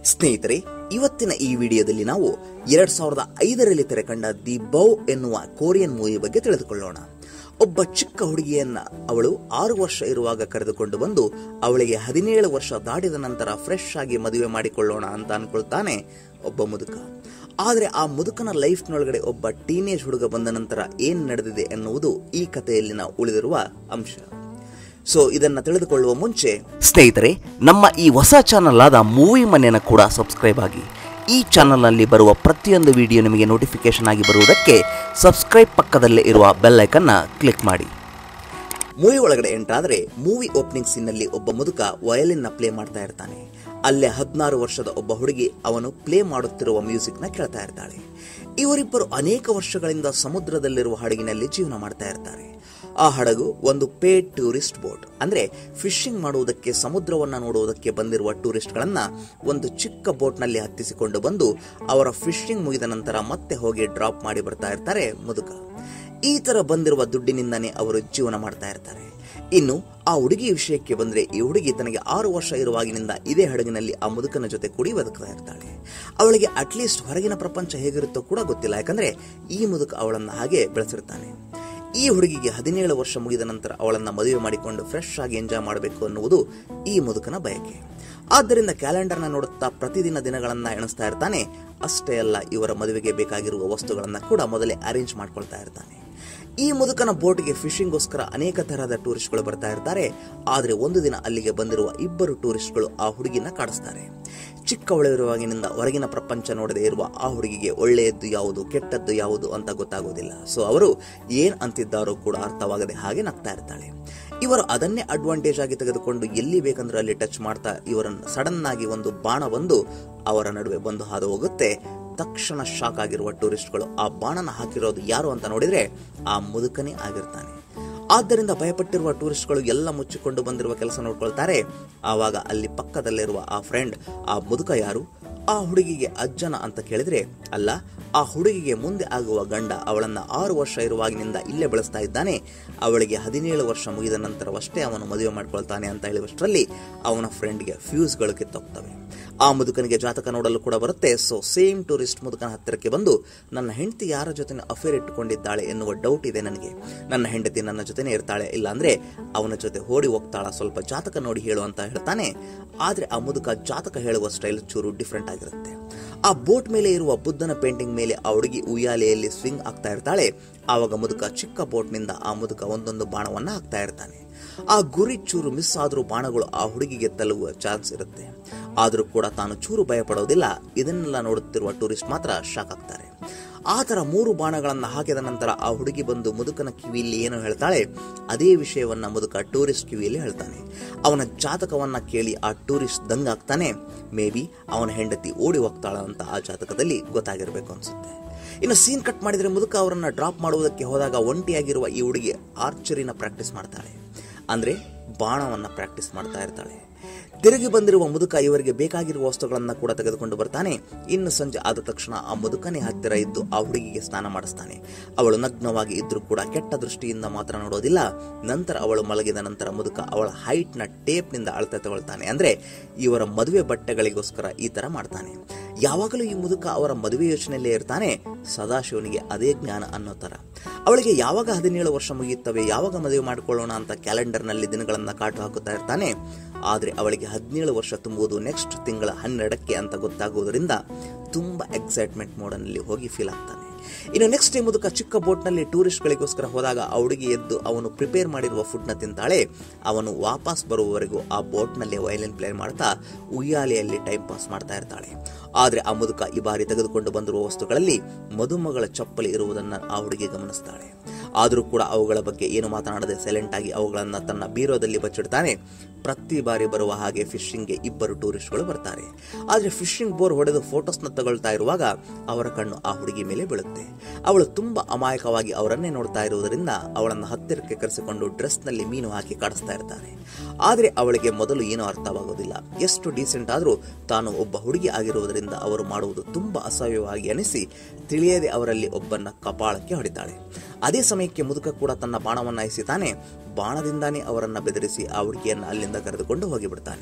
ಸ್ನೇಹಿತರೆ ಇವತ್ತಿನ ಈ ವಿಡಿಯೋದಲ್ಲಿ ನಾವು ಎರಡ್ ಸಾವಿರದ ಐದರಲ್ಲಿ ತೆರೆಕಂಡ ದಿ ಬೌ ಎನ್ನುವ ಕೊರಿಯನ್ ಮೂವಿ ಬಗ್ಗೆ ತಿಳಿದುಕೊಳ್ಳೋಣ ಒಬ್ಬ ಚಿಕ್ಕ ಹುಡುಗಿಯನ್ನ ಅವಳು ಆರು ವರ್ಷ ಇರುವಾಗ ಕರೆದುಕೊಂಡು ಬಂದು ಅವಳಿಗೆ ಹದಿನೇಳು ವರ್ಷ ದಾಟಿದ ನಂತರ ಫ್ರೆಶ್ ಆಗಿ ಮದುವೆ ಮಾಡಿಕೊಳ್ಳೋಣ ಅಂತ ಅನ್ಕೊಳ್ತಾನೆ ಒಬ್ಬ ಮುದುಕ ಆದರೆ ಆ ಮುದುಕನ ಲೈಫ್ನೊಳಗಡೆ ಒಬ್ಬ ಟೀನೇಜ್ ಹುಡುಗ ಬಂದ ನಂತರ ಏನ್ ನಡೆದಿದೆ ಎನ್ನುವುದು ಈ ಕಥೆಯಲ್ಲಿನ ಉಳಿದಿರುವ ಅಂಶ ಸೊ ಇದನ್ನ ತಿಳಿದುಕೊಳ್ಳುವ ಮುಂಚೆ ಸ್ನೇಹಿತರೆ ನಮ್ಮ ಈ ಹೊಸ ಚಾನಲ್ ಆದ ಮೂವಿ ಮನೆಯನ್ನು ಕೂಡ ಸಬ್ಸ್ಕ್ರೈಬ್ ಆಗಿ ಈ ಚಾನಲ್ನಲ್ಲಿ ಬರುವ ಪ್ರತಿಯೊಂದು ವಿಡಿಯೋ ನಿಮಗೆ ನೋಟಿಫಿಕೇಶನ್ ಆಗಿ ಬರುವುದಕ್ಕೆ ಸಬ್ಸ್ಕ್ರೈಬ್ ಪಕ್ಕದಲ್ಲೇ ಇರುವ ಬೆಲ್ ಐಕನ್ನ ಕ್ಲಿಕ್ ಮಾಡಿ ಮೂವಿ ಒಳಗಡೆ ಎಂಟಾದ್ರೆ ಮೂವಿ ಓಪನಿಂಗ್ ಸೀನ್ನಲ್ಲಿ ಒಬ್ಬ ಮುದುಕ ವಯಲಿನ್ ನ ಪ್ಲೇ ಮಾಡ್ತಾ ಇರ್ತಾನೆ ಅಲ್ಲೇ ಹದಿನಾರು ವರ್ಷದ ಒಬ್ಬ ಹುಡುಗಿ ಅವನು ಪ್ಲೇ ಮಾಡುತ್ತಿರುವ ಮ್ಯೂಸಿಕ್ ನ ಕೇಳ್ತಾ ಇರ್ತಾಳೆ ಇವರಿಬ್ಬರು ಅನೇಕ ವರ್ಷಗಳಿಂದ ಸಮುದ್ರದಲ್ಲಿರುವ ಹಡಗಿನಲ್ಲಿ ಜೀವನ ಮಾಡ್ತಾ ಇರ್ತಾರೆ ಆ ಹಡಗು ಒಂದು ಪೇಡ್ ಟೂರಿಸ್ಟ್ ಬೋಟ್ ಅಂದ್ರೆ ಫಿಶಿಂಗ್ ಮಾಡುವುದಕ್ಕೆ ಸಮುದ್ರವನ್ನ ನೋಡುವುದಕ್ಕೆ ಬಂದಿರುವ ಟೂರಿಸ್ಟ್ಗಳನ್ನ ಒಂದು ಚಿಕ್ಕ ಬೋಟ್ನಲ್ಲಿ ಹತ್ತಿಸಿಕೊಂಡು ಬಂದು ಅವರ ಫಿಶಿಂಗ್ ಮುಗಿದ ನಂತರ ಮತ್ತೆ ಹೋಗಿ ಡ್ರಾಪ್ ಮಾಡಿ ಬರ್ತಾ ಇರ್ತಾರೆ ಮುದುಕ ಈ ತರ ಬಂದಿರುವ ದುಡ್ಡಿನಿಂದಾನೇ ಅವರು ಜೀವನ ಮಾಡ್ತಾ ಇರ್ತಾರೆ ಇನ್ನು ಆ ಹುಡುಗಿ ವಿಷಯಕ್ಕೆ ಬಂದ್ರೆ ಈ ಹುಡುಗಿ ತನಗೆ ಆರು ವರ್ಷ ಇರುವಾಗಿನಿಂದ ಇದೇ ಹಡಗಿನಲ್ಲಿ ಆ ಮುದುಕನ ಜೊತೆ ಕೂಡಿ ಬದುಕ್ತಾ ಇರ್ತಾಳೆ ಅವಳಿಗೆ ಅಟ್ಲೀಸ್ಟ್ ಹೊರಗಿನ ಪ್ರಪಂಚ ಹೇಗಿರುತ್ತೋ ಕೂಡ ಗೊತ್ತಿಲ್ಲ ಯಾಕಂದ್ರೆ ಈ ಮುದುಕ ಅವಳನ್ನ ಹಾಗೆ ಬೆಳೆಸಿರ್ತಾನೆ ಈ ಹುಡುಗಿಗೆ ಹದಿನೇಳು ವರ್ಷ ಮುಗಿದ ನಂತರ ಅವಳನ್ನ ಮದುವೆ ಮಾಡಿಕೊಂಡು ಫ್ರೆಶ್ ಆಗಿ ಎಂಜಾಯ್ ಮಾಡಬೇಕು ಅನ್ನುವುದು ಈ ಮುದುಕನ ಬಯಕೆ ಆದ್ದರಿಂದ ಕ್ಯಾಲೆಂಡರ್ನ ನೋಡುತ್ತಾ ಪ್ರತಿದಿನ ದಿನಗಳನ್ನ ಎಣಿಸ್ತಾ ಇರ್ತಾನೆ ಅಷ್ಟೇ ಅಲ್ಲ ಇವರ ಮದುವೆಗೆ ಬೇಕಾಗಿರುವ ವಸ್ತುಗಳನ್ನ ಕೂಡ ಮೊದಲೇ ಅರೇಂಜ್ ಮಾಡ್ಕೊಳ್ತಾ ಇರ್ತಾನೆ ಈ ಮುದುಕನ ಬೋಟ್ಗೆ ಫಿಶಿಂಗ್ಗೋಸ್ಕರ ಅನೇಕ ತರಹದ ಟೂರಿಸ್ಟ್ಗಳು ಬರ್ತಾ ಇರ್ತಾರೆ ಆದರೆ ಒಂದು ದಿನ ಅಲ್ಲಿಗೆ ಬಂದಿರುವ ಇಬ್ಬರು ಟೂರಿಸ್ಟ್ಗಳು ಆ ಹುಡುಗಿನ ಕಾಡಿಸ್ತಾರೆ ಚಿಕ್ಕವಳಿರುವಾಗಿನಿಂದ ಹೊರಗಿನ ಪ್ರಪಂಚ ನೋಡದೇ ಇರುವ ಆ ಹುಡುಗಿಗೆ ಒಳ್ಳೆಯದ್ದು ಯಾವುದು ಕೆಟ್ಟದ್ದು ಯಾವುದು ಅಂತ ಗೊತ್ತಾಗೋದಿಲ್ಲ ಸೊ ಅವರು ಏನ್ ಅಂತಿದ್ದಾರೋ ಕೂಡ ಅರ್ಥವಾಗದೆ ಹಾಗೆ ನಗ್ತಾ ಇರ್ತಾಳೆ ಇವರು ಅದನ್ನೇ ಅಡ್ವಾಂಟೇಜ್ ಆಗಿ ತೆಗೆದುಕೊಂಡು ಎಲ್ಲಿ ಬೇಕಂದ್ರೆ ಅಲ್ಲಿ ಟಚ್ ಮಾಡ್ತಾ ಇವರನ್ನು ಸಡನ್ ಆಗಿ ಒಂದು ಬಾಣ ಬಂದು ಅವರ ನಡುವೆ ಬಂದು ಹಾದು ಹೋಗುತ್ತೆ ತಕ್ಷಣ ಶಾಕ್ ಆಗಿರುವ ಟೂರಿಸ್ಟ್ಗಳು ಆ ಬಾಣನ ಹಾಕಿರೋದು ಯಾರು ಅಂತ ನೋಡಿದ್ರೆ ಆ ಮುದುಕನೇ ಆಗಿರ್ತಾನೆ ಆದ್ದರಿಂದ ಭಯಪಟ್ಟಿರುವ ಟೂರಿಸ್ಟ್ಗಳು ಎಲ್ಲ ಮುಚ್ಚಿಕೊಂಡು ಬಂದಿರುವ ಕೆಲಸ ನೋಡ್ಕೊಳ್ತಾರೆ ಆವಾಗ ಅಲ್ಲಿ ಪಕ್ಕದಲ್ಲಿರುವ ಆ ಫ್ರೆಂಡ್ ಆ ಮುದುಕ ಯಾರು ಆ ಹುಡುಗಿಗೆ ಅಜ್ಜನ ಅಂತ ಕೇಳಿದ್ರೆ ಅಲ್ಲ ಆ ಹುಡುಗಿಗೆ ಮುಂದೆ ಆಗುವ ಗಂಡ ಅವಳನ್ನ ಆರು ವರ್ಷ ಇರುವಾಗಿನಿಂದ ಇಲ್ಲೇ ಬೆಳೆಸ್ತಾ ಇದ್ದಾನೆ ಅವಳಿಗೆ ಹದಿನೇಳು ವರ್ಷ ಮುಗಿದ ನಂತರವಷ್ಟೇ ಅವನು ಮದುವೆ ಮಾಡ್ಕೊಳ್ತಾನೆ ಅಂತ ಹೇಳುವಷ್ಟರಲ್ಲಿ ಅವನ ಫ್ರೆಂಡ್ಗೆ ಫ್ಯೂಸ್ಗಳು ಕಿತ್ತೋಗ್ತವೆ ಆ ಮುದುಕನಿಗೆ ಜಾತಕ ನೋಡಲು ಕೂಡ ಬರುತ್ತೆ ಸೊ ಸೇಮ್ ಟೂರಿಸ್ಟ್ ಮುದುಕನ ಹತ್ತಿರಕ್ಕೆ ಬಂದು ನನ್ನ ಹೆಂಡತಿ ಯಾರ ಜೊತೆ ಅಫೇರ್ ಇಟ್ಟುಕೊಂಡಿದ್ದಾಳೆ ಎನ್ನುವ ಡೌಟ್ ಇದೆ ನನಗೆ ನನ್ನ ಹೆಂಡತಿ ನನ್ನ ಜೊತೆನೇ ಇರ್ತಾಳೆ ಇಲ್ಲ ಅಂದ್ರೆ ಅವನ ಜೊತೆ ಓಡಿ ಹೋಗ್ತಾಳ ಸ್ವಲ್ಪ ಜಾತಕ ನೋಡಿ ಹೇಳು ಅಂತ ಹೇಳ್ತಾನೆ ಆದ್ರೆ ಆ ಮುದುಕ ಜಾತಕ ಹೇಳುವ ಸ್ಟೈಲ್ ಚೂರು ಡಿಫ್ರೆಂಟ್ ಆಗಿರುತ್ತೆ ಆ ಬೋಟ್ ಮೇಲೆ ಇರುವ ಬುದ್ಧನ ಪೇಂಟಿಂಗ್ ಮೇಲೆ ಆ ಹುಡುಗಿ ಉಯ್ಯಾಲೆಯಲ್ಲಿ ಸ್ವಿಂಗ್ ಆಗ್ತಾ ಇರ್ತಾಳೆ ಆವಾಗ ಮುದುಕ ಚಿಕ್ಕ ಬೋಟ್ನಿಂದ ಆ ಮುದುಕ ಒಂದೊಂದು ಬಾಣವನ್ನ ಹಾಕ್ತಾ ಇರ್ತಾನೆ ಆ ಗುರಿ ಚೂರು ಮಿಸ್ ಆದ್ರೂ ಬಾಣಗಳು ಆ ಹುಡುಗಿಗೆ ತಲುಗುವ ಚಾನ್ಸ್ ಇರುತ್ತೆ ಆದರೂ ಕೂಡ ತಾನು ಚೂರು ಭಯಪಡೋದಿಲ್ಲ ಇದನ್ನೆಲ್ಲ ನೋಡುತ್ತಿರುವ ಟೂರಿಸ್ಟ್ ಮಾತ್ರ ಶಾಕ್ ಆಗ್ತಾರೆ ಆ ತರ ಮೂರು ಬಾಣಗಳನ್ನ ಹಾಕಿದ ನಂತರ ಆ ಹುಡುಗಿ ಬಂದು ಮುದುಕನ ಕಿವಿಯಲ್ಲಿ ಏನು ಹೇಳ್ತಾಳೆ ಅದೇ ವಿಷಯವನ್ನ ಮುದುಕ ಟೂರಿಸ್ಟ್ ಕಿವಿಯಲ್ಲಿ ಹೇಳ್ತಾನೆ ಅವನ ಜಾತಕವನ್ನ ಕೇಳಿ ಆ ಟೂರಿಸ್ಟ್ ದಂಗಾಗ್ತಾನೆ ಮೇ ಬಿ ಅವನ ಹೆಂಡತಿ ಓಡಿ ಹೋಗ್ತಾಳ ಅಂತ ಆ ಜಾತಕದಲ್ಲಿ ಗೊತ್ತಾಗಿರ್ಬೇಕು ಅನ್ಸುತ್ತೆ ಇನ್ನು ಸೀನ್ ಕಟ್ ಮಾಡಿದ್ರೆ ಮುದುಕ ಅವರನ್ನ ಡ್ರಾಪ್ ಮಾಡುವುದಕ್ಕೆ ಹೋದಾಗ ಒಂಟಿಯಾಗಿರುವ ಈ ಹುಡುಗಿ ಆರ್ಚರಿನ ಪ್ರಾಕ್ಟೀಸ್ ಮಾಡ್ತಾಳೆ ಅಂದ್ರೆ ಬಾಣವನ್ನ ಪ್ರಾಕ್ಟೀಸ್ ಮಾಡ್ತಾ ಇರ್ತಾಳೆ ತಿರುಗಿ ಬಂದಿರುವ ಮುದುಕ ಇವರಿಗೆ ಬೇಕಾಗಿರುವ ವಸ್ತುಗಳನ್ನ ಕೂಡ ತೆಗೆದುಕೊಂಡು ಬರ್ತಾನೆ ಇನ್ನು ಸಂಜೆ ಆದ ತಕ್ಷಣ ಆ ಮುದುಕನೇ ಹತ್ತಿರ ಇದ್ದು ಆ ಹುಡುಗಿಗೆ ಸ್ನಾನ ಮಾಡಿಸ್ತಾನೆ ಅವಳು ನಗ್ನವಾಗಿ ಇದ್ರೂ ಕೂಡ ಕೆಟ್ಟ ದೃಷ್ಟಿಯಿಂದ ಮಾತ್ರ ನೋಡೋದಿಲ್ಲ ನಂತರ ಅವಳು ಮಲಗಿದ ನಂತರ ಮುದುಕ ಅವಳ ಹೈಟ್ ನ ಟೇಪ್ ನಿಂದ ಅಳತೆ ತಗೊಳ್ತಾನೆ ಅಂದ್ರೆ ಇವರ ಮದುವೆ ಬಟ್ಟೆಗಳಿಗೋಸ್ಕರ ಈ ತರ ಮಾಡ್ತಾನೆ ಯಾವಾಗಲೂ ಈ ಮುದುಕ ಅವರ ಮದುವೆ ಯೋಚನೆಯಲ್ಲೇ ಇರ್ತಾನೆ ಸದಾಶಿವನಿಗೆ ಅದೇ ಜ್ಞಾನ ಅನ್ನೋ ತರ ಅವಳಿಗೆ ಯಾವಾಗ ಹದಿನೇಳು ವರ್ಷ ಮುಗಿಯುತ್ತವೆ ಯಾವಾಗ ಮದುವೆ ಮಾಡಿಕೊಳ್ಳೋಣ ಅಂತ ಕ್ಯಾಲೆಂಡರ್ನಲ್ಲಿ ದಿನಗಳನ್ನ ಕಾಟು ಹಾಕುತ್ತಾ ಇರ್ತಾನೆ ಆದ್ರೆ ಅವಳಿಗೆ ಹದಿನೇಳು ವರ್ಷ ತುಂಬುವುದು ನೆಕ್ಸ್ಟ್ ತಿಂಗಳ ಹನ್ನೆರಡಕ್ಕೆ ಅಂತ ಗೊತ್ತಾಗುವುದರಿಂದ ತುಂಬಾ ಎಕ್ಸೈಟ್ಮೆಂಟ್ ಮೋಡನಲ್ಲಿ ಹೋಗಿ ಫೀಲ್ ಆಗ್ತಾನೆ ಇನ್ನು ನೆಕ್ಸ್ಟ್ ಡೇ ಮುದುಕ ಚಿಕ್ಕ ಬೋಟ್ನಲ್ಲಿ ಟೂರಿಸ್ಟ್ಗಳಿಗೋಸ್ಕರ ಹೋದಾಗ ಆ ಹುಡುಗಿ ಎದ್ದು ಅವನು ಪ್ರಿಪೇರ್ ಮಾಡಿರುವ ಫುಡ್ನ ತಿಂತಾಳೆ ಅವನು ವಾಪಸ್ ಬರುವವರೆಗೂ ಆ ಬೋಟ್ನಲ್ಲಿ ವಯಲಿನ್ ಪ್ಲೇ ಮಾಡ್ತಾ ಉಯ್ಯಾಲೆಯಲ್ಲಿ ಟೈಮ್ ಪಾಸ್ ಮಾಡ್ತಾ ಇರ್ತಾಳೆ ಆದ್ರೆ ಆ ಮುದುಕ ಈ ಬಾರಿ ತೆಗೆದುಕೊಂಡು ಬಂದಿರುವ ವಸ್ತುಗಳಲ್ಲಿ ಮದುಮಗಳ ಚಪ್ಪಲಿ ಇರುವುದನ್ನು ಆ ಹುಡುಗಿ ಗಮನಿಸ್ತಾಳೆ ಆದರೂ ಕೂಡ ಅವುಗಳ ಬಗ್ಗೆ ಏನು ಮಾತನಾಡದೆ ಸೈಲೆಂಟ್ ಆಗಿ ಅವುಗಳನ್ನು ತನ್ನ ಬೀರೋದಲ್ಲಿ ಬಚ್ಚಿಡ್ತಾನೆ ಪ್ರತಿ ಬಾರಿ ಬರುವ ಹಾಗೆ ಫಿಶಿಂಗ್ಗೆ ಇಬ್ಬರು ಟೂರಿಸ್ಟ್ಗಳು ಬರ್ತಾರೆ ಆದರೆ ಫಿಶಿಂಗ್ ಬೋರ್ ಹೊಡೆದು ಫೋಟೋಸ್ನ ತಗೊಳ್ತಾ ಇರುವಾಗ ಅವರ ಕಣ್ಣು ಆ ಹುಡುಗಿ ಮೇಲೆ ಬೀಳುತ್ತೆ ಅವಳು ತುಂಬಾ ಅಮಾಯಕವಾಗಿ ಅವರನ್ನೇ ನೋಡ್ತಾ ಇರುವುದರಿಂದ ಅವಳನ್ನು ಹತ್ತಿರಕ್ಕೆ ಕರೆಸಿಕೊಂಡು ಡ್ರೆಸ್ನಲ್ಲಿ ಮೀನು ಹಾಕಿ ಕಾಡಿಸ್ತಾ ಇರ್ತಾರೆ ಆದರೆ ಅವಳಿಗೆ ಮೊದಲು ಏನೂ ಅರ್ಥವಾಗೋದಿಲ್ಲ ಎಷ್ಟು ಡೀಸೆಂಟ್ ಆದರೂ ತಾನು ಒಬ್ಬ ಹುಡುಗಿ ಆಗಿರುವುದರಿಂದ ಅವರು ಮಾಡುವುದು ತುಂಬಾ ಅಸಹ್ಯವಾಗಿ ಅನಿಸಿ ತಿಳಿಯದೆ ಅವರಲ್ಲಿ ಒಬ್ಬನ್ನ ಕಪಾಳಕ್ಕೆ ಹೊಡಿತಾಳೆ ಅದೇ ಸಮಯಕ್ಕೆ ಮುದುಕ ಕೂಡ ತನ್ನ ಬಾಣವನ್ನ ಎಸಿತಾನೆ ಬಾಣದಿಂದಾನೇ ಅವರನ್ನ ಬೆದರಿಸಿ ಆ ಹುಡುಗಿಯನ್ನ ಅಲ್ಲಿಂದ ಕರೆದುಕೊಂಡು ಹೋಗಿಬಿಡ್ತಾನೆ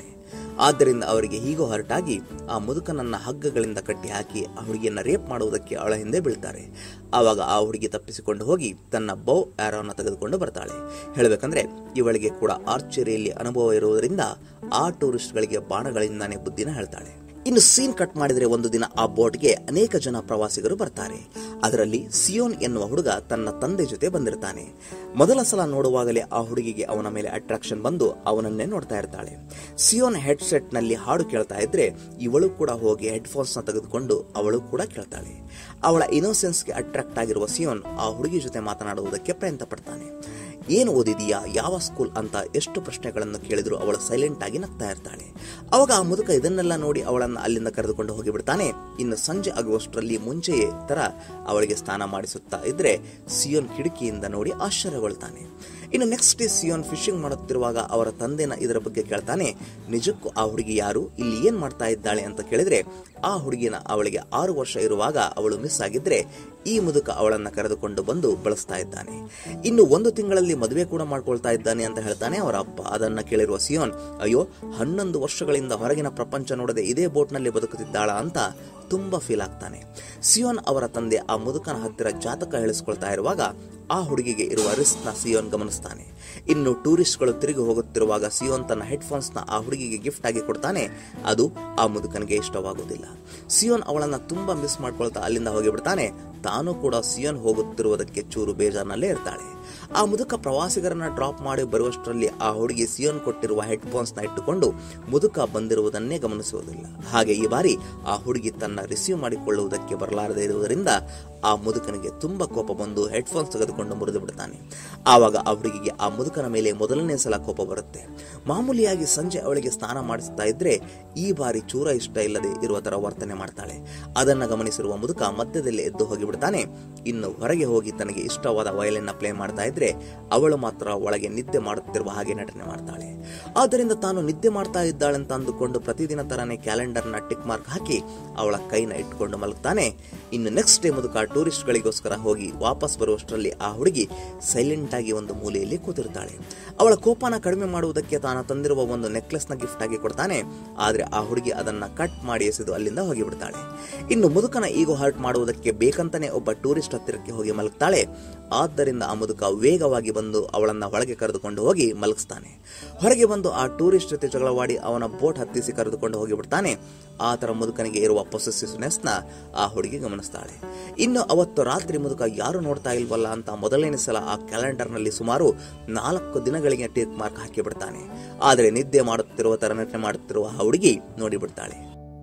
ಆದ್ದರಿಂದ ಅವರಿಗೆ ಹೀಗೂ ಹೊರಟಾಗಿ ಆ ಮುದುಕನನ್ನ ಹಗ್ಗಗಳಿಂದ ಕಟ್ಟಿ ಹಾಕಿ ಆ ಹುಡುಗಿಯನ್ನ ರೇಪ್ ಮಾಡುವುದಕ್ಕೆ ಅವಳ ಹಿಂದೆ ಬೀಳ್ತಾರೆ ಆವಾಗ ಆ ಹುಡುಗಿ ತಪ್ಪಿಸಿಕೊಂಡು ಹೋಗಿ ತನ್ನ ಬೌ ಆರೋನ ತೆಗೆದುಕೊಂಡು ಬರ್ತಾಳೆ ಹೇಳಬೇಕಂದ್ರೆ ಇವಳಿಗೆ ಕೂಡ ಆರ್ಚರಿಯಲ್ಲಿ ಅನುಭವ ಇರುವುದರಿಂದ ಆ ಟೂರಿಸ್ಟ್ಗಳಿಗೆ ಬಾಣಗಳಿಂದಾನೇ ಬುದ್ಧಿನ ಹೇಳ್ತಾಳೆ ಇನ್ನು ಸೀನ್ ಕಟ್ ಮಾಡಿದರೆ ಒಂದು ದಿನ ಆ ಬೋಟ್ಗೆ ಅನೇಕ ಜನ ಪ್ರವಾಸಿಗರು ಬರ್ತಾರೆ ಅದರಲ್ಲಿ ಸಿಯೋನ್ ಎನ್ನುವ ಹುಡುಗ ತನ್ನ ತಂದೆ ಜೊತೆ ಬಂದಿರ್ತಾನೆ ಮೊದಲ ಸಲ ನೋಡುವಾಗಲೇ ಆ ಹುಡುಗಿಗೆ ಅವನ ಮೇಲೆ ಅಟ್ರಾಕ್ಷನ್ ಬಂದು ಅವನನ್ನೇ ನೋಡ್ತಾ ಇರ್ತಾಳೆ ಸಿಯೋನ್ ಹೆಡ್ಸೆಟ್ ನಲ್ಲಿ ಹಾಡು ಕೇಳ್ತಾ ಇದ್ರೆ ಇವಳು ಕೂಡ ಹೋಗಿ ಹೆಡ್ಫೋನ್ಸ್ ನ ತೆಗೆದುಕೊಂಡು ಅವಳು ಕೂಡ ಕೇಳ್ತಾಳೆ ಅವಳ ಇನ್ನೋಸೆನ್ಸ್ಗೆ ಅಟ್ರಾಕ್ಟ್ ಆಗಿರುವ ಸಿಯೋನ್ ಆ ಹುಡುಗಿ ಜೊತೆ ಮಾತನಾಡುವುದಕ್ಕೆ ಪ್ರಯತ್ನ ಪಡ್ತಾನೆ ಏನು ಓದಿದೀಯಾ ಯಾವ ಸ್ಕೂಲ್ ಅಂತ ಎಷ್ಟು ಪ್ರಶ್ನೆಗಳನ್ನು ಕೇಳಿದ್ರು ಅವಳು ಸೈಲೆಂಟ್ ಆಗಿ ನಗ್ತಾ ಇರ್ತಾಳೆ ಅವಾಗ ಆ ಮುದುಕ ಇದನ್ನೆಲ್ಲ ನೋಡಿ ಅವಳನ್ನು ಅಲ್ಲಿಂದ ಕರೆದುಕೊಂಡು ಹೋಗಿಬಿಡ್ತಾನೆ ಇನ್ನು ಸಂಜೆ ಆಗುವಷ್ಟರಲ್ಲಿ ಮುಂಚೆಯೇ ತರ ಅವಳಿಗೆ ಸ್ನಾನ ಮಾಡಿಸುತ್ತಾ ಇದ್ರೆ ಸಿಯೋನ್ ಕಿಟಕಿಯಿಂದ ನೋಡಿ ಆಶ್ಚರ್ಯಗೊಳ್ತಾನೆ ಇನ್ನು ನೆಕ್ಸ್ಟ್ ಡೇ ಸಿಯೋನ್ ಫಿಶಿಂಗ್ ಮಾಡುತ್ತಿರುವಾಗ ಅವರ ತಂದೆನ ಇದರ ಬಗ್ಗೆ ಕೇಳ್ತಾನೆ ನಿಜಕ್ಕೂ ಆ ಹುಡುಗಿ ಯಾರು ಇಲ್ಲಿ ಏನ್ ಮಾಡ್ತಾ ಇದ್ದಾಳೆ ಅಂತ ಕೇಳಿದ್ರೆ ಆ ಹುಡುಗಿನ ಅವಳಿಗೆ ಆರು ವರ್ಷ ಇರುವಾಗ ಅವಳು ಮಿಸ್ ಆಗಿದ್ರೆ ಈ ಮುದುಕ ಅವಳನ್ನ ಕರೆದುಕೊಂಡು ಬಂದು ಬಳಸ್ತಾ ಇದ್ದಾನೆ ಇನ್ನು ಒಂದು ತಿಂಗಳಲ್ಲಿ ಮದುವೆ ಕೂಡ ಮಾಡ್ಕೊಳ್ತಾ ಇದ್ದಾನೆ ಅಂತ ಹೇಳ್ತಾನೆ ಅವರ ಅಪ್ಪ ಅದನ್ನ ಕೇಳಿರುವ ಸಿಯೋನ್ ಅಯ್ಯೋ ಹನ್ನೊಂದು ವರ್ಷಗಳಿಂದ ಹೊರಗಿನ ಪ್ರಪಂಚ ನೋಡದೆ ಇದೇ ಬೋಟ್ನಲ್ಲಿ ಬದುಕುತ್ತಿದ್ದಾಳ ಅಂತ ತುಂಬಾ ಫೀಲ್ ಆಗ್ತಾನೆ ಸಿಯೋನ್ ಅವರ ತಂದೆ ಆ ಮುದುಕನ ಹತ್ತಿರ ಜಾತಕ ಹೇಳಿಸ್ಕೊಳ್ತಾ ಇರುವಾಗ ಆ ಹುಡುಗಿಗೆ ಇರುವ ರಿಸ್ಕ್ ನ ಸಿಯೋನ್ ಗಮನಿಸ್ತಾನೆ ಇನ್ನು ಟೂರಿಸ್ಟ್ಗಳು ತಿರುಗಿ ಹೋಗುತ್ತಿರುವಾಗ ಸಿಯೋನ್ ತನ್ನ ಹೆಡ್ಫೋನ್ಸ್ ನ ಆ ಹುಡುಗಿಗೆ ಗಿಫ್ಟ್ ಆಗಿ ಕೊಡ್ತಾನೆ ಅದು ಆ ಮುದುಕನಿಗೆ ಇಷ್ಟವಾಗುವುದಿಲ್ಲ ಸಿಯೋನ್ ಅವಳನ್ನ ತುಂಬಾ ಮಿಸ್ ಮಾಡ್ಕೊಳ್ತಾ ಅಲ್ಲಿಂದ ಹೋಗಿಬಿಡ್ತಾನೆ ತಾನು ಕೂಡ ಸಿಯೋನ್ ಹೋಗುತ್ತಿರುವುದಕ್ಕೆ ಚೂರು ಬೇಜಾರ್ನಲ್ಲೇ ಇರ್ತಾಳೆ ಆ ಮುದುಕ ಪ್ರವಾಸಿಗರನ್ನ ಡ್ರಾಪ್ ಮಾಡಿ ಬರುವಷ್ಟರಲ್ಲಿ ಆ ಹುಡುಗಿ ಸಿಯೋನ್ ಕೊಟ್ಟಿರುವ ಹೆಡ್ಫೋನ್ಸ್ ನ ಇಟ್ಟುಕೊಂಡು ಮುದುಕ ಬಂದಿರುವುದನ್ನೇ ಗಮನಿಸುವುದಿಲ್ಲ ಹಾಗೆ ಈ ಬಾರಿ ಆ ಹುಡುಗಿ ತನ್ನ ರಿಸೀವ್ ಮಾಡಿಕೊಳ್ಳುವುದಕ್ಕೆ ಬರಲಾರದೆ ಇರುವುದರಿಂದ ಆ ಮುದುಕನಿಗೆ ತುಂಬಾ ಕೋಪ ಬಂದು ಹೆಡ್ಫೋನ್ಸ್ ತೆಗೆದುಕೊಂಡು ಮುರಿದು ಬಿಡ್ತಾನೆ ಆವಾಗ ಆ ಹುಡುಗಿಗೆ ಆ ಮುದುಕನ ಮೇಲೆ ಮೊದಲನೇ ಸಲ ಕೋಪ ಬರುತ್ತೆ ಮಾಮೂಲಿಯಾಗಿ ಸಂಜೆ ಅವಳಿಗೆ ಸ್ನಾನ ಮಾಡಿಸ್ತಾ ಇದ್ರೆ ಈ ಬಾರಿ ಚೂರ ಇಷ್ಟ ಇಲ್ಲದೆ ಇರುವ ತರ ವರ್ತನೆ ಮಾಡ್ತಾಳೆ ಅದನ್ನ ಗಮನಿಸಿರುವ ಮುದುಕ ಮಧ್ಯದಲ್ಲಿ ಎದ್ದು ಹೋಗಿಬಿಡ್ತಾನೆ ಇನ್ನು ಹೊರಗೆ ಹೋಗಿ ತನಗೆ ಇಷ್ಟವಾದ ವಯಲಿನ ಪ್ಲೇ ಮಾಡ್ತಾ ಇದ್ರೆ ಅವಳು ಮಾತ್ರ ಒಳಗೆ ನಿದ್ದೆ ಮಾಡುತ್ತಿರುವ ಹಾಗೆ ನಟನೆ ಮಾಡ್ತಾಳೆ ಆದ್ದರಿಂದ ತಾನು ನಿದ್ದೆ ಮಾಡ್ತಾ ಇದ್ದಾಳೆ ಅಂತ ಅಂದುಕೊಂಡು ಪ್ರತಿದಿನ ತರನೇ ಕ್ಯಾಲೆಂಡರ್ನ ಟಿಕ್ ಮಾರ್ಕ್ ಹಾಕಿ ಅವಳ ಕೈನ ಇಟ್ಕೊಂಡು ಮಲಗ್ತಾನೆ ಇನ್ನು ನೆಕ್ಸ್ಟ್ ಡೇ ಮುದುಕ ಟೂರಿಸ್ಟ್ಗಳಿಗೋಸ್ಕರ ಹೋಗಿ ವಾಪಸ್ ಬರುವಷ್ಟರಲ್ಲಿ ಆ ಹುಡುಗಿ ಸೈಲೆಂಟ್ ಆಗಿ ಒಂದು ಮೂಲೆಯಲ್ಲಿ ಕೂತಿರ್ತಾಳೆ ಅವಳ ಕೋಪನ ಕಡಿಮೆ ಮಾಡುವುದಕ್ಕೆ ತಾನು ತಂದಿರುವ ಒಂದು ನೆಕ್ಲೆಸ್ ನ ಗಿಫ್ಟ್ ಆಗಿ ಕೊಡ್ತಾನೆ ಆದ್ರೆ ಆ ಹುಡುಗಿ ಅದನ್ನ ಕಟ್ ಮಾಡಿ ಎಸೆದು ಅಲ್ಲಿಂದ ಹೋಗಿಬಿಡ್ತಾಳೆ ಇನ್ನು ಮುದುಕನ ಈಗೋ ಹರ್ಟ್ ಮಾಡುವುದಕ್ಕೆ ಬೇಕಂತಾನೆ ಒಬ್ಬ ಟೂರಿಸ್ಟ್ ಹತ್ತಿರಕ್ಕೆ ಹೋಗಿ ಮಲಗ್ತಾಳೆ ಆದ್ದರಿಂದ ಆ ಮುದುಕ ವೇಗವಾಗಿ ಬಂದು ಅವಳನ್ನ ಒಳಗೆ ಕರೆದುಕೊಂಡು ಹೋಗಿ ಮಲಗಿಸ್ತಾನೆ ಹೊರಗೆ ಬಂದು ಆ ಟೂರಿಸ್ಟ್ ಜೊತೆ ಜಗಳವಾಡಿ ಅವನ ಬೋಟ್ ಹತ್ತಿಸಿ ಕರೆದುಕೊಂಡು ಹೋಗಿಬಿಡ್ತಾನೆ ಆ ತರ ಮುದುಕನಿಗೆ ಇರುವ ಪೊಸೆಸಿವ್ನೆಸ್ ನ ಆ ಹುಡುಗಿ ಗಮನಿಸ್ತಾಳೆ ಇನ್ನು ಅವತ್ತು ರಾತ್ರಿ ಮುದುಕ ಯಾರು ನೋಡ್ತಾ ಇಲ್ವಲ್ಲ ಅಂತ ಮೊದಲನೇ ಸಲ ಆ ಕ್ಯಾಲೆಂಡರ್ ನಲ್ಲಿ ಸುಮಾರು ನಾಲ್ಕು ದಿನಗಳಿಗೆ ಟೇಕ್ ಮಾರ್ಕ್ ಹಾಕಿ ಬಿಡ್ತಾನೆ ಆದರೆ ನಿದ್ದೆ ಮಾಡುತ್ತಿರುವ ತರ ನಟನೆ ಮಾಡುತ್ತಿರುವ ಆ ಹುಡುಗಿ ನೋಡಿಬಿಡ್ತಾಳೆ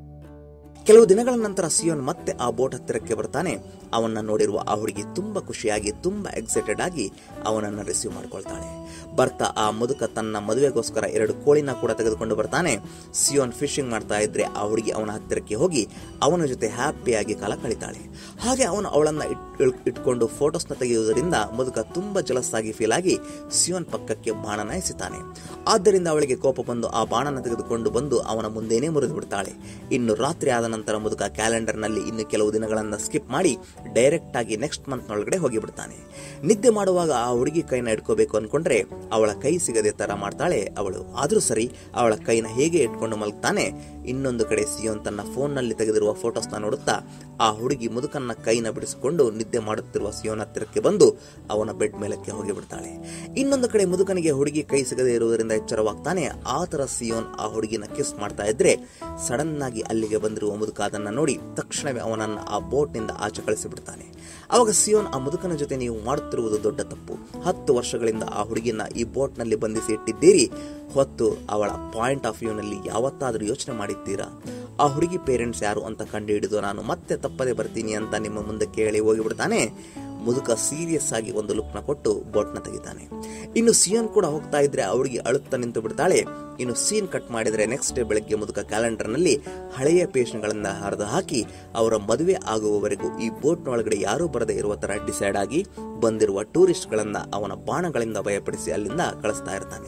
ಕೆಲವು ದಿನಗಳ ನಂತರ ಸಿಯೋನ್ ಮತ್ತೆ ಆ ಬೋಟ್ ಹತ್ತಿರಕ್ಕೆ ಬರ್ತಾನೆ ಅವನ್ನ ನೋಡಿರುವ ಆ ಹುಡುಗಿ ತುಂಬಾ ಖುಷಿಯಾಗಿ ತುಂಬಾ ಎಕ್ಸೈಟೆಡ್ ಆಗಿ ಅವನನ್ನ ರಿಸೀವ್ ಮಾಡ್ಕೊಳ್ತಾಳೆ ಬರ್ತಾ ಆ ಮುದುಕ ತನ್ನ ಮದುವೆಗೋಸ್ಕರ ಎರಡು ಕೋಳಿನ ಕೂಡ ತೆಗೆದುಕೊಂಡು ಬರ್ತಾನೆ ಸಿಯೋನ್ ಫಿಶಿಂಗ್ ಮಾಡ್ತಾ ಇದ್ರೆ ಆ ಹುಡುಗಿ ಅವನ ಹತ್ತಿರಕ್ಕೆ ಹೋಗಿ ಅವನ ಜೊತೆ ಹ್ಯಾಪಿಯಾಗಿ ಕಾಲ ಕಳಿತಾಳೆ ಹಾಗೆ ಅವನು ಅವಳನ್ನ ಇಟ್- ಇಟ್ಕೊಂಡು ಫೋಟೋಸ್ನ ತೆಗೆಯುವುದರಿಂದ ಮುದುಕ ತುಂಬಾ ಜಲಸ್ಸಾಗಿ ಫೀಲ್ ಆಗಿ ಸಿಯೋನ್ ಪಕ್ಕಕ್ಕೆ ಬಾಣನ ಎಸಿತಾನೆ ಆದ್ದರಿಂದ ಅವಳಿಗೆ ಕೋಪ ಬಂದು ಆ ಬಾಣನ ತೆಗೆದುಕೊಂಡು ಬಂದು ಅವನ ಮುಂದೆನೇ ಮುರಿದು ಬಿಡ್ತಾಳೆ ಇನ್ನು ರಾತ್ರಿ ಆದ ನಂತರ ಮುದುಕ ಕ್ಯಾಲೆಂಡರ್ ನಲ್ಲಿ ಇನ್ನು ಕೆಲವು ದಿನಗಳನ್ನ ಸ್ಕಿಪ್ ಮಾಡಿ ಡೈರೆಕ್ಟ್ ಆಗಿ ನೆಕ್ಸ್ಟ್ ಮಂತ್ ನೊಳಗಡೆ ಹೋಗಿಬಿಡ್ತಾನೆ ನಿದ್ದೆ ಮಾಡುವಾಗ ಆ ಹುಡುಗಿ ಕೈನ ಇಟ್ಕೋಬೇಕು ಅನ್ಕೊಂಡ್ರೆ ಅವಳ ಕೈ ಸಿಗದೆ ತರ ಮಾಡ್ತಾಳೆ ಅವಳು ಆದ್ರೂ ಸರಿ ಅವಳ ಕೈನ ಹೇಗೆ ಇಟ್ಕೊಂಡು ಮಲಗ್ತಾನೆ ಇನ್ನೊಂದು ಕಡೆ ಸಿಯೋನ್ ತನ್ನ ಫೋನ್ ನಲ್ಲಿ ತೆಗೆದಿರುವ ಫೋಟೋಸ್ನ ನೋಡುತ್ತಾ ಆ ಹುಡುಗಿ ಮುದುಕನ್ನ ಕೈನ ಬಿಡಿಸಿಕೊಂಡು ನಿದ್ದೆ ಮಾಡುತ್ತಿರುವ ಸಿಯೋನ್ ಹತ್ತಿರಕ್ಕೆ ಬಂದು ಅವನ ಬೆಡ್ ಮೇಲಕ್ಕೆ ಹೋಗಿಬಿಡ್ತಾಳೆ ಇನ್ನೊಂದು ಕಡೆ ಮುದುಕನಿಗೆ ಹುಡುಗಿ ಕೈ ಸಿಗದೆ ಇರುವುದರಿಂದ ಎಚ್ಚರವಾಗ್ತಾನೆ ಆ ತರ ಸಿಯೋನ್ ಆ ಹುಡುಗಿನ ಕಿಸ್ ಮಾಡ್ತಾ ಇದ್ರೆ ಸಡನ್ ಆಗಿ ಅಲ್ಲಿಗೆ ಬಂದಿರುವ ಮುದುಕ ಅದನ್ನ ನೋಡಿ ತಕ್ಷಣವೇ ಅವನನ್ನ ಆ ಬೋಟ್ ನಿಂದ ಆಚೆ ಕಳಿಸಿಬಿಡ್ತಾನೆ ಅವಾಗ ಸಿಯೋನ್ ಆ ಮುದುಕನ ಜೊತೆ ನೀವು ಮಾಡುತ್ತಿರುವುದು ದೊಡ್ಡ ತಪ್ಪು ಹತ್ತು ವರ್ಷಗಳಿಂದ ಆ ಹುಡುಗಿನ ಈ ಬೋಟ್ ನಲ್ಲಿ ಬಂಧಿಸಿ ಇಟ್ಟಿದ್ದೀರಿ ಹೊತ್ತು ಅವಳ ಪಾಯಿಂಟ್ ಆಫ್ ವ್ಯೂ ನಲ್ಲಿ ಯಾವತ್ತಾದ್ರೂ ಯೋಚನೆ ಮಾಡಿದ್ದೀರಾ ಆ ಹುಡುಗಿ ಪೇರೆಂಟ್ಸ್ ಯಾರು ಅಂತ ಕಂಡು ಹಿಡಿದು ನಾನು ಮತ್ತೆ ತಪ್ಪದೆ ಬರ್ತೀನಿ ಅಂತ ನಿಮ್ಮ ಮುಂದೆ ಕೇಳಿ ಹೋಗಿಬಿಡ್ತಾನೆ ಮುದುಕ ಸೀರಿಯಸ್ ಆಗಿ ಒಂದು ಲುಕ್ನ ಕೊಟ್ಟು ಬೋಟ್ನ ತೆಗಿತಾನೆ ಇನ್ನು ಸಿಯೋನ್ ಕೂಡ ಹೋಗ್ತಾ ಇದ್ರೆ ಆ ಹುಡುಗಿ ಅಳುತ್ತಾ ನಿಂತು ಬಿಡ್ತಾಳೆ ಇನ್ನು ಸೀನ್ ಕಟ್ ಮಾಡಿದ್ರೆ ನೆಕ್ಸ್ಟ್ ಡೇ ಬೆಳಗ್ಗೆ ಮುದುಕ ಕ್ಯಾಲೆಂಡರ್ ನಲ್ಲಿ ಹಳೆಯ ಪೇಷಂಟ್ಗಳನ್ನ ಹರಿದು ಹಾಕಿ ಅವರ ಮದುವೆ ಆಗುವವರೆಗೂ ಈ ಬೋಟ್ ಒಳಗಡೆ ಯಾರೂ ಬರದೇ ಇರುವ ತರ ಡಿಸೈಡ್ ಆಗಿ ಬಂದಿರುವ ಟೂರಿಸ್ಟ್ ಗಳನ್ನ ಅವನ ಬಾಣಗಳಿಂದ ಭಯಪಡಿಸಿ ಅಲ್ಲಿಂದ ಕಳಿಸ್ತಾ ಇರ್ತಾನೆ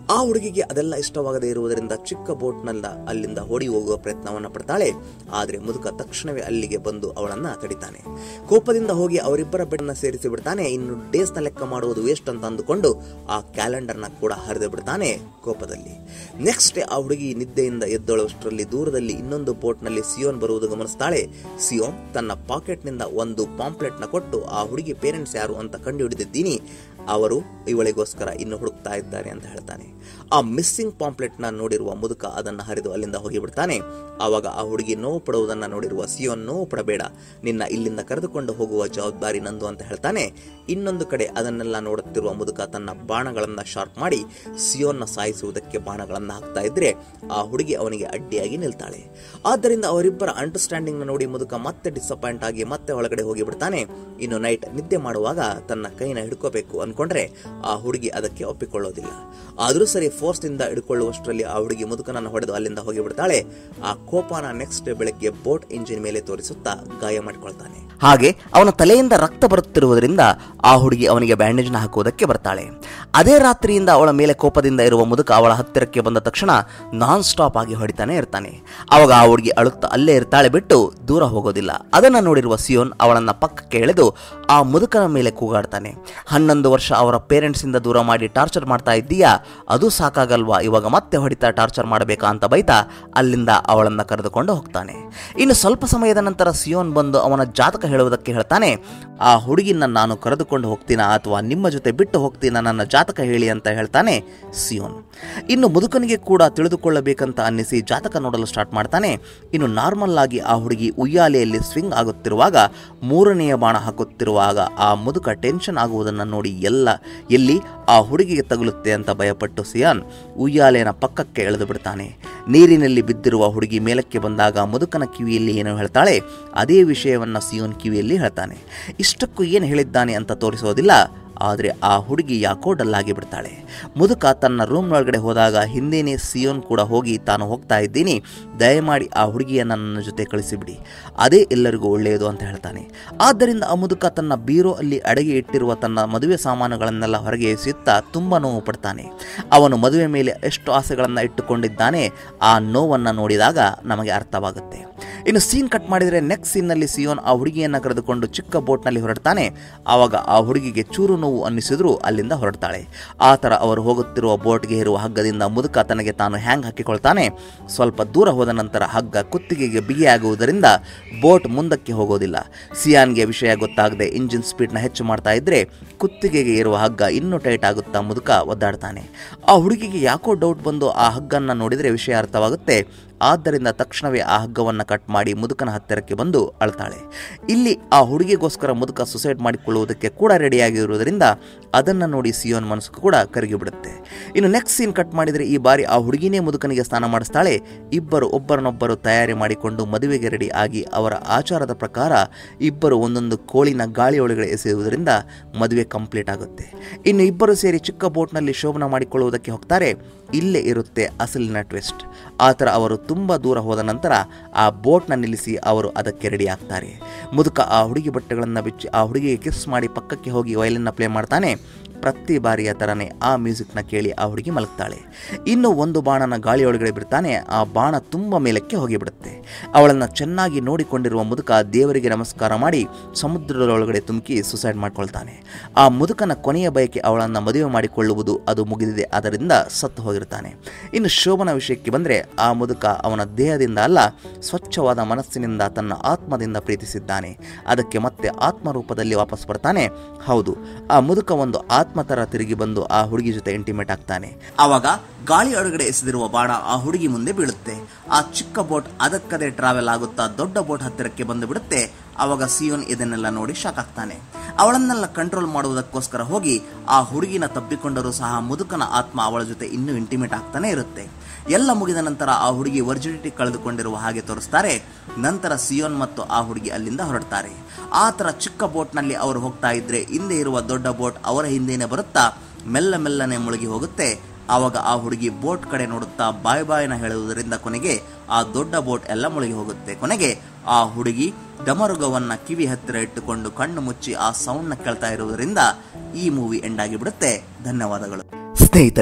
ಆ ಹುಡುಗಿಗೆ ಅದೆಲ್ಲ ಇಷ್ಟವಾಗದೇ ಇರುವುದರಿಂದ ಚಿಕ್ಕ ಬೋಟ್ನಲ್ಲ ಅಲ್ಲಿಂದ ಓಡಿ ಹೋಗುವ ಪ್ರಯತ್ನವನ್ನ ಪಡ್ತಾಳೆ ಆದ್ರೆ ಮುದುಕ ತಕ್ಷಣವೇ ಅಲ್ಲಿಗೆ ಬಂದು ಅವಳನ್ನ ತಡಿತಾನೆ ಕೋಪದಿಂದ ಹೋಗಿ ಅವರಿಬ್ಬರ ಬೆಡನ್ನ ಸೇರಿಸಿ ಬಿಡ್ತಾನೆ ಇನ್ನು ಡೇಸ್ ನ ಲೆಕ್ಕ ಮಾಡುವುದು ವೇಸ್ಟ್ ಅಂತ ಅಂದುಕೊಂಡು ಆ ಕ್ಯಾಲೆಂಡರ್ ನ ಕೂಡ ಹರಿದು ಬಿಡ್ತಾನೆ ಕೋಪದಲ್ಲಿ ನೆಕ್ಸ್ಟ್ ಡೇ ಆ ಹುಡುಗಿ ನಿದ್ದೆಯಿಂದ ಎದ್ದೊಳುವಷ್ಟರಲ್ಲಿ ದೂರದಲ್ಲಿ ಇನ್ನೊಂದು ಬೋಟ್ ನಲ್ಲಿ ಸಿಯೋನ್ ಬರುವುದು ಗಮನಿಸ್ತಾಳೆ ಸಿಯೋನ್ ತನ್ನ ಪಾಕೆಟ್ ನಿಂದ ಒಂದು ಪಾಂಪ್ಲೆಟ್ ನ ಕೊಟ್ಟು ಆ ಹುಡುಗಿ ಪೇರೆಂಟ್ಸ್ ಯಾರು ಅಂತ ಕಂಡು ಹಿಡಿದಿದ್ದೀನಿ ಅವರು ಇವಳಿಗೋಸ್ಕರ ಇನ್ನು ಹುಡುಕ್ತಾ ಇದ್ದಾರೆ ಅಂತ ಹೇಳ್ತಾನೆ ಆ ಮಿಸ್ಸಿಂಗ್ ಪಾಂಪ್ಲೆಟ್ ನ ನೋಡಿರುವ ಮುದುಕ ಅದನ್ನ ಹರಿದು ಅಲ್ಲಿಂದ ಹೋಗಿಬಿಡ್ತಾನೆ ಆವಾಗ ಆ ಹುಡುಗಿ ನೋವು ಪಡುವುದನ್ನ ನೋಡಿರುವ ಸಿಯೋನ್ ನೋವು ಪಡಬೇಡ ನಿನ್ನ ಇಲ್ಲಿಂದ ಕರೆದುಕೊಂಡು ಹೋಗುವ ಜವಾಬ್ದಾರಿ ನಂದು ಅಂತ ಹೇಳ್ತಾನೆ ಇನ್ನೊಂದು ಕಡೆ ಅದನ್ನೆಲ್ಲ ನೋಡುತ್ತಿರುವ ಮುದುಕ ತನ್ನ ಬಾಣಗಳನ್ನ ಶಾರ್ಪ್ ಮಾಡಿ ಸಿಯೋನ್ನ ಸಾಯಿಸುವುದಕ್ಕೆ ಬಾಣಗಳನ್ನ ಹಾಕ್ತಾ ಇದ್ರೆ ಆ ಹುಡುಗಿ ಅವನಿಗೆ ಅಡ್ಡಿಯಾಗಿ ನಿಲ್ತಾಳೆ ಆದ್ದರಿಂದ ಅವರಿಬ್ಬರ ಅಂಡರ್ಸ್ಟ್ಯಾಂಡಿಂಗ್ ನ ನೋಡಿ ಮುದುಕ ಮತ್ತೆ ಡಿಸಪಾಯಿಂಟ್ ಆಗಿ ಮತ್ತೆ ಒಳಗಡೆ ಹೋಗಿ ಬಿಡ್ತಾನೆ ಇನ್ನು ನೈಟ್ ನಿದ್ದೆ ಮಾಡುವಾಗ ತನ್ನ ಕೈನ ಹಿಡ್ಕೋಬೇಕು ಅನ್ಕೊಂಡ್ರೆ ಆ ಹುಡುಗಿ ಅದಕ್ಕೆ ಒಪ್ಪಿಕೊಳ್ಳೋದಿಲ್ಲ ಆದ್ರೂ ಸರಿ ಫೋರ್ಸ್ ನಿಂದ ಹಿಡ್ಕೊಳ್ಳುವಷ್ಟರಲ್ಲಿ ಆ ಹುಡುಗಿ ಮುದುಕನನ್ನು ಹೊಡೆದು ಅಲ್ಲಿಂದ ಹೋಗಿ ಬಿಡ್ತಾಳೆ ಆ ಕೋಪನ ನೆಕ್ಸ್ಟ್ ಡೇ ಬೆಳಗ್ಗೆ ಬೋಟ್ ಇಂಜಿನ್ ಮೇಲೆ ತೋರಿಸುತ್ತಾ ಗಾಯ ಮಾಡಿಕೊಳ್ತಾನೆ ಹಾಗೆ ಅವನ ತಲೆಯಿಂದ ರಕ್ತ ಬರುತ್ತಿರುವುದರಿಂದ ಆ ಹುಡುಗಿ ಅವನಿಗೆ ಬ್ಯಾಂಡೇಜ್ನ ಹಾಕುವುದಕ್ಕೆ ಬರ್ತಾಳೆ ಅದೇ ರಾತ್ರಿಯಿಂದ ಅವಳ ಮೇಲೆ ಕೋಪದಿಂದ ಇರುವ ಮುದುಕ ಅವಳ ಹತ್ತಿರಕ್ಕೆ ಬಂದ ತಕ್ಷಣ ನಾನ್ ಸ್ಟಾಪ್ ಆಗಿ ಹೊಡಿತಾನೆ ಇರ್ತಾನೆ ಅವಾಗ ಆ ಹುಡುಗಿ ಅಳುತ್ತಾ ಅಲ್ಲೇ ಇರ್ತಾಳೆ ಬಿಟ್ಟು ದೂರ ಹೋಗೋದಿಲ್ಲ ಅದನ್ನ ನೋಡಿರುವ ಸಿಯೋನ್ ಅವಳನ್ನ ಪಕ್ಕಕ್ಕೆ ಎಳೆದು ಆ ಮುದುಕನ ಮೇಲೆ ಕೂಗಾಡ್ತಾನೆ ಹನ್ನೊಂದು ವರ್ಷ ಅವರ ಪೇರೆಂಟ್ಸ್ ಇಂದ ದೂರ ಮಾಡಿ ಟಾರ್ಚರ್ ಮಾಡ್ತಾ ಇದ್ದೀಯಾ ಅದು ಸಾಕಾಗಲ್ವಾ ಇವಾಗ ಮತ್ತೆ ಹೊಡಿತಾ ಟಾರ್ಚರ್ ಮಾಡಬೇಕಾ ಅಂತ ಬೈತಾ ಅಲ್ಲಿಂದ ಅವಳನ್ನ ಕರೆದುಕೊಂಡು ಹೋಗ್ತಾನೆ ಇನ್ನು ಸ್ವಲ್ಪ ಸಮಯದ ನಂತರ ಸಿಯೋನ್ ಬಂದು ಅವನ ಜಾತಕ ಹೇಳುವುದಕ್ಕೆ ಹೇಳ್ತಾನೆ ಆ ಹುಡುಗಿನ ನಾನು ಕರೆದುಕೊಂಡು ಹೋಗ್ತೀನಾ ಅಥವಾ ನಿಮ್ಮ ಜೊತೆ ಬಿಟ್ಟು ಹೋಗ್ತೀನಾ ನನ್ನ ಜಾತಕ ಹೇಳಿ ಅಂತ ಹೇಳ್ತಾನೆ ಸಿಯೋನ್ ಇನ್ನು ಮುದುಕನಿಗೆ ಕೂಡ ತಿಳಿದುಕೊಳ್ಳಬೇಕಂತ ಅನ್ನಿಸಿ ಜಾತಕ ನೋಡಲು ಸ್ಟಾರ್ಟ್ ಮಾಡ್ತಾನೆ ಇನ್ನು ನಾರ್ಮಲ್ ಆಗಿ ಆ ಹುಡುಗಿ ಉಯ್ಯಾಲೆಯಲ್ಲಿ ಸ್ವಿಂಗ್ ಆಗುತ್ತಿರುವಾಗ ಮೂರನೆಯ ಬಾಣ ಹಾಕುತ್ತಿರುವಾಗ ಆ ಮುದುಕ ಟೆನ್ಷನ್ ಆಗುವುದನ್ನು ನೋಡಿ ಎಲ್ಲ ಎಲ್ಲಿ ಆ ಹುಡುಗಿಗೆ ತಗುಲುತ್ತೆ ಅಂತ ಭಯಪಟ್ಟು ಸಿಯಾನ್ ಉಯ್ಯಾಲೆನ ಪಕ್ಕಕ್ಕೆ ಎಳೆದು ಬಿಡ್ತಾನೆ ನೀರಿನಲ್ಲಿ ಬಿದ್ದಿರುವ ಹುಡುಗಿ ಮೇಲಕ್ಕೆ ಬಂದಾಗ ಮುದುಕನ ಕಿವಿಯಲ್ಲಿ ಏನು ಹೇಳ್ತಾಳೆ ಅದೇ ವಿಷಯವನ್ನ ಸಿಯೋನ್ ಕಿವಿಯಲ್ಲಿ ಹೇಳ್ತಾನೆ ಇಷ್ಟಕ್ಕೂ ಏನು ಹೇಳಿದ್ದಾನೆ ಅಂತ ತೋರಿಸೋದಿಲ್ಲ ಆದರೆ ಆ ಹುಡುಗಿ ಯಾಕೋ ಡಲ್ಲಾಗಿ ಬಿಡ್ತಾಳೆ ಮುದುಕ ತನ್ನ ರೂಮ್ನೊಳಗಡೆ ಹೋದಾಗ ಹಿಂದೆನೇ ಸಿಯೋನ್ ಕೂಡ ಹೋಗಿ ತಾನು ಹೋಗ್ತಾ ಇದ್ದೀನಿ ದಯಮಾಡಿ ಆ ಹುಡುಗಿಯನ್ನು ನನ್ನ ಜೊತೆ ಕಳಿಸಿಬಿಡಿ ಅದೇ ಎಲ್ಲರಿಗೂ ಒಳ್ಳೆಯದು ಅಂತ ಹೇಳ್ತಾನೆ ಆದ್ದರಿಂದ ಆ ಮುದುಕ ತನ್ನ ಬೀರೋ ಅಲ್ಲಿ ಅಡಗಿ ಇಟ್ಟಿರುವ ತನ್ನ ಮದುವೆ ಸಾಮಾನುಗಳನ್ನೆಲ್ಲ ಹೊರಗೆ ಎಸೆಯುತ್ತಾ ತುಂಬ ನೋವು ಪಡ್ತಾನೆ ಅವನು ಮದುವೆ ಮೇಲೆ ಎಷ್ಟು ಆಸೆಗಳನ್ನು ಇಟ್ಟುಕೊಂಡಿದ್ದಾನೆ ಆ ನೋವನ್ನು ನೋಡಿದಾಗ ನಮಗೆ ಅರ್ಥವಾಗುತ್ತೆ ಇನ್ನು ಸೀನ್ ಕಟ್ ಮಾಡಿದರೆ ನೆಕ್ಸ್ಟ್ ಸೀನ್ನಲ್ಲಿ ಸಿಯೋನ್ ಆ ಹುಡುಗಿಯನ್ನು ಕರೆದುಕೊಂಡು ಚಿಕ್ಕ ಬೋಟ್ನಲ್ಲಿ ಹೊರಡ್ತಾನೆ ಆವಾಗ ಆ ಹುಡುಗಿಗೆ ಚೂರು ನೋವು ಅನ್ನಿಸಿದ್ರು ಅಲ್ಲಿಂದ ಹೊರಡ್ತಾಳೆ ಆ ಥರ ಅವರು ಹೋಗುತ್ತಿರುವ ಬೋಟ್ಗೆ ಇರುವ ಹಗ್ಗದಿಂದ ಮುದುಕ ತನಗೆ ತಾನು ಹ್ಯಾಂಗ್ ಹಾಕಿಕೊಳ್ತಾನೆ ಸ್ವಲ್ಪ ದೂರ ಹೋದ ನಂತರ ಹಗ್ಗ ಕುತ್ತಿಗೆಗೆ ಬಿಗಿಯಾಗುವುದರಿಂದ ಬೋಟ್ ಮುಂದಕ್ಕೆ ಹೋಗೋದಿಲ್ಲ ಸಿಯಾನ್ಗೆ ವಿಷಯ ಗೊತ್ತಾಗದೆ ಇಂಜಿನ್ ಸ್ಪೀಡ್ನ ಹೆಚ್ಚು ಮಾಡ್ತಾ ಇದ್ರೆ ಕುತ್ತಿಗೆಗೆ ಇರುವ ಹಗ್ಗ ಇನ್ನೂ ಟೈಟ್ ಆಗುತ್ತಾ ಮುದುಕ ಒದ್ದಾಡ್ತಾನೆ ಆ ಹುಡುಗಿಗೆ ಯಾಕೋ ಡೌಟ್ ಬಂದು ಆ ಹಗ್ಗನ್ನ ನೋಡಿದರೆ ವಿಷಯ ಅರ್ಥವಾಗುತ್ತೆ ಆದ್ದರಿಂದ ತಕ್ಷಣವೇ ಆ ಹಗ್ಗವನ್ನು ಕಟ್ ಮಾಡಿ ಮುದುಕನ ಹತ್ತಿರಕ್ಕೆ ಬಂದು ಅಳ್ತಾಳೆ ಇಲ್ಲಿ ಆ ಹುಡುಗಿಗೋಸ್ಕರ ಮುದುಕ ಸುಸೈಡ್ ಮಾಡಿಕೊಳ್ಳುವುದಕ್ಕೆ ಕೂಡ ರೆಡಿಯಾಗಿರುವುದರಿಂದ ಅದನ್ನು ನೋಡಿ ಸಿಯೋನ್ ಮನಸ್ಸು ಕೂಡ ಕರಗಿ ಬಿಡುತ್ತೆ ಇನ್ನು ನೆಕ್ಸ್ಟ್ ಸೀನ್ ಕಟ್ ಮಾಡಿದರೆ ಈ ಬಾರಿ ಆ ಹುಡುಗಿನೇ ಮುದುಕನಿಗೆ ಸ್ನಾನ ಮಾಡಿಸ್ತಾಳೆ ಇಬ್ಬರು ಒಬ್ಬರನ್ನೊಬ್ಬರು ತಯಾರಿ ಮಾಡಿಕೊಂಡು ಮದುವೆಗೆ ರೆಡಿ ಆಗಿ ಅವರ ಆಚಾರದ ಪ್ರಕಾರ ಇಬ್ಬರು ಒಂದೊಂದು ಕೋಳಿನ ಗಾಳಿ ಒಳಗಡೆ ಎಸೆಯುವುದರಿಂದ ಮದುವೆ ಕಂಪ್ಲೀಟ್ ಆಗುತ್ತೆ ಇನ್ನು ಇಬ್ಬರು ಸೇರಿ ಚಿಕ್ಕ ಬೋಟ್ನಲ್ಲಿ ಶೋಭನ ಮಾಡಿಕೊಳ್ಳುವುದಕ್ಕೆ ಹೋಗ್ತಾರೆ ಇಲ್ಲೇ ಇರುತ್ತೆ ಅಸಲಿನ ಟ್ವಿಸ್ಟ್ ಆ ಥರ ಅವರು ತುಂಬ ದೂರ ಹೋದ ನಂತರ ಆ ಬೋಟ್ನ ನಿಲ್ಲಿಸಿ ಅವರು ಅದಕ್ಕೆ ರೆಡಿ ಆಗ್ತಾರೆ ಮುದುಕ ಆ ಹುಡುಗಿ ಬಟ್ಟೆಗಳನ್ನು ಬಿಚ್ಚಿ ಆ ಹುಡುಗಿಗೆ ಕಿಸ್ ಮಾಡಿ ಪಕ್ಕಕ್ಕೆ ಹೋಗಿ ವಯಲಿನ್ನ ಪ್ಲೇ ಮಾಡ್ತಾನೆ ಪ್ರತಿ ಬಾರಿಯ ಥರನೇ ಆ ಮ್ಯೂಸಿಕ್ನ ಕೇಳಿ ಆ ಹುಡುಗಿ ಮಲಗ್ತಾಳೆ ಇನ್ನು ಒಂದು ಬಾಣನ ಗಾಳಿಯೊಳಗಡೆ ಬಿಡ್ತಾನೆ ಆ ಬಾಣ ತುಂಬ ಮೇಲಕ್ಕೆ ಹೋಗಿಬಿಡುತ್ತೆ ಅವಳನ್ನು ಚೆನ್ನಾಗಿ ನೋಡಿಕೊಂಡಿರುವ ಮುದುಕ ದೇವರಿಗೆ ನಮಸ್ಕಾರ ಮಾಡಿ ಸಮುದ್ರದೊಳಗಡೆ ತುಮಕಿ ಸುಸೈಡ್ ಮಾಡ್ಕೊಳ್ತಾನೆ ಆ ಮುದುಕನ ಕೊನೆಯ ಬಯಕೆ ಅವಳನ್ನು ಮದುವೆ ಮಾಡಿಕೊಳ್ಳುವುದು ಅದು ಮುಗಿದಿದೆ ಅದರಿಂದ ಸತ್ತು ಹೋಗಿರ್ತಾನೆ ಇನ್ನು ಶೋಭನ ವಿಷಯಕ್ಕೆ ಬಂದರೆ ಆ ಮುದುಕ ಅವನ ದೇಹದಿಂದ ಅಲ್ಲ ಸ್ವಚ್ಛವಾದ ಮನಸ್ಸಿನಿಂದ ತನ್ನ ಆತ್ಮದಿಂದ ಪ್ರೀತಿಸಿದ್ದಾನೆ ಅದಕ್ಕೆ ಮತ್ತೆ ಆತ್ಮರೂಪದಲ್ಲಿ ವಾಪಸ್ ಬರ್ತಾನೆ ಹೌದು ಆ ಮುದುಕ ಒಂದು ಆತ್ಮ ತರ ತಿರುಗಿ ಬಂದು ಆ ಹುಡುಗಿ ಜೊತೆ ಇಂಟಿಮೇಟ್ ಆಗ್ತಾನೆ ಆವಾಗ ಗಾಳಿ ಒಳಗಡೆ ಎಸೆದಿರುವ ಬಾಣ ಆ ಹುಡುಗಿ ಮುಂದೆ ಬೀಳುತ್ತೆ ಆ ಚಿಕ್ಕ ಬೋಟ್ ಅದಕ್ಕದೇ ಟ್ರಾವೆಲ್ ಆಗುತ್ತಾ ದೊಡ್ಡ ಬೋಟ್ ಹತ್ತಿರಕ್ಕೆ ಬಂದು ಬಿಡುತ್ತೆ ಆವಾಗ ಸಿಯೋನ್ ಇದನ್ನೆಲ್ಲ ನೋಡಿ ಶಾಕ್ ಆಗ್ತಾನೆ ಅವಳನ್ನೆಲ್ಲ ಕಂಟ್ರೋಲ್ ಮಾಡುವುದಕ್ಕೋಸ್ಕರ ಹೋಗಿ ಆ ಹುಡುಗಿನ ತಪ್ಪಿಕೊಂಡರೂ ಸಹ ಮುದುಕನ ಆತ್ಮ ಅವಳ ಜೊತೆ ಇನ್ನೂ ಇಂಟಿಮೇಟ್ ಆಗ್ತಾನೆ ಇರುತ್ತೆ ಎಲ್ಲ ಮುಗಿದ ನಂತರ ಆ ಹುಡುಗಿ ವರ್ಜಿನಿಟಿ ಕಳೆದುಕೊಂಡಿರುವ ಹಾಗೆ ತೋರಿಸ್ತಾರೆ ನಂತರ ಸಿಯೋನ್ ಮತ್ತು ಆ ಹುಡುಗಿ ಅಲ್ಲಿಂದ ಹೊರಡ್ತಾರೆ ಆ ತರ ಚಿಕ್ಕ ಬೋಟ್ನಲ್ಲಿ ಅವರು ಹೋಗ್ತಾ ಇದ್ರೆ ಹಿಂದೆ ಇರುವ ದೊಡ್ಡ ಬೋಟ್ ಅವರ ಹಿಂದೆನೆ ಬರುತ್ತಾ ಮೆಲ್ಲ ಮೆಲ್ಲನೆ ಮುಳುಗಿ ಹೋಗುತ್ತೆ ಆವಾಗ ಆ ಹುಡುಗಿ ಬೋಟ್ ಕಡೆ ನೋಡುತ್ತಾ ಬಾಯ್ ಬಾಯ್ನ ಹೇಳುವುದರಿಂದ ಕೊನೆಗೆ ಆ ದೊಡ್ಡ ಬೋಟ್ ಎಲ್ಲ ಮುಳುಗಿ ಹೋಗುತ್ತೆ ಕೊನೆಗೆ ಆ ಹುಡುಗಿ ಡಮರುಗವನ್ನ ಕಿವಿ ಹತ್ತಿರ ಇಟ್ಟುಕೊಂಡು ಕಣ್ಣು ಮುಚ್ಚಿ ಆ ಸೌಂಡ್ನ ಕೇಳ್ತಾ ಇರುವುದರಿಂದ ಈ ಮೂವಿ ಎಂಡ್ ಆಗಿಬಿಡುತ್ತೆ ಧನ್ಯವಾದಗಳು ಸ್ನೇಹಿತರೆ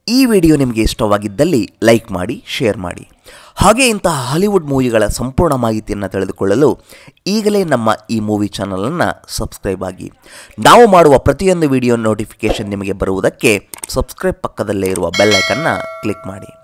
ಈ ವಿಡಿಯೋ ನಿಮಗೆ ಇಷ್ಟವಾಗಿದ್ದಲ್ಲಿ ಲೈಕ್ ಮಾಡಿ ಶೇರ್ ಮಾಡಿ ಹಾಗೆ ಇಂತಹ ಹಾಲಿವುಡ್ ಮೂವಿಗಳ ಸಂಪೂರ್ಣ ಮಾಹಿತಿಯನ್ನು ತಿಳಿದುಕೊಳ್ಳಲು ಈಗಲೇ ನಮ್ಮ ಈ ಮೂವಿ ಚಾನಲನ್ನು ಸಬ್ಸ್ಕ್ರೈಬ್ ಆಗಿ ನಾವು ಮಾಡುವ ಪ್ರತಿಯೊಂದು ವಿಡಿಯೋ ನೋಟಿಫಿಕೇಷನ್ ನಿಮಗೆ ಬರುವುದಕ್ಕೆ ಸಬ್ಸ್ಕ್ರೈಬ್ ಪಕ್ಕದಲ್ಲೇ ಇರುವ ಬೆಲ್ ಐಕನ್ನ ಕ್ಲಿಕ್ ಮಾಡಿ